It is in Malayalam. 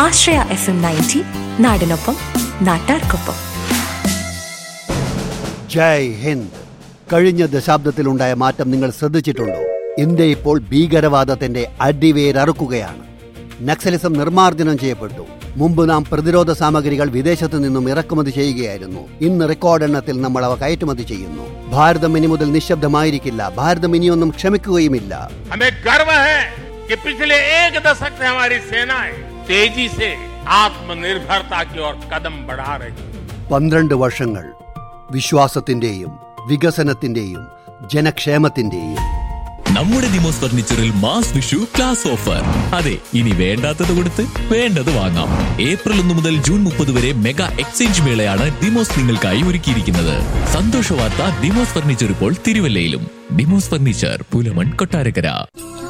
ആശ്രയ എഫ് എം നയൻറ്റി നാടിനൊപ്പം നാട്ടാർക്കൊപ്പം ജയ് ഹിന്ദ് കഴിഞ്ഞ ദശാബ്ദത്തിലുണ്ടായ മാറ്റം നിങ്ങൾ ശ്രദ്ധിച്ചിട്ടുണ്ടോ ഇന്ത്യ ഇപ്പോൾ ഭീകരവാദത്തിന്റെ അടിവേരറുക്കുകയാണ് നക്സലിസം നിർമ്മാർജ്ജനം ചെയ്യപ്പെട്ടു മുമ്പ് നാം പ്രതിരോധ സാമഗ്രികൾ വിദേശത്തു നിന്നും ഇറക്കുമതി ചെയ്യുകയായിരുന്നു ഇന്ന് റെക്കോർഡ് എണ്ണത്തിൽ നമ്മൾ അവ കയറ്റുമതി ചെയ്യുന്നു ഭാരതം ഇനി മുതൽ നിശബ്ദമായിരിക്കില്ല ഭാരതം ഇനിയൊന്നും ക്ഷമിക്കുകയുമില്ല हमें गर्व है कि पिछले एक दशक से हमारी सेनाएं तेजी से आत्मनिर्भरता की ओर कदम बढ़ा रही है പന്ത്രണ്ട് വർഷങ്ങൾ വിശ്വാസത്തിന്റെയും വികസനത്തിന്റെയും ജനക്ഷേമത്തിന്റെയും നമ്മുടെ ദിമോസ് ഫർണിച്ചറിൽ മാസ് വിഷു ക്ലാസ് ഓഫർ അതെ ഇനി വേണ്ടാത്തത് കൊടുത്ത് വേണ്ടത് വാങ്ങാം ഏപ്രിൽ ഒന്ന് മുതൽ ജൂൺ മുപ്പത് വരെ മെഗാ എക്സ്ചേഞ്ച് മേളയാണ് ഡിമോസ് നിങ്ങൾക്കായി ഒരുക്കിയിരിക്കുന്നത് സന്തോഷ വാർത്ത ഡിമോസ് ഫർണിച്ചർ ഇപ്പോൾ തിരുവല്ലയിലും ഡിമോസ് ഫർണിച്ചർ പുലമൺ കൊട്ടാരക്കര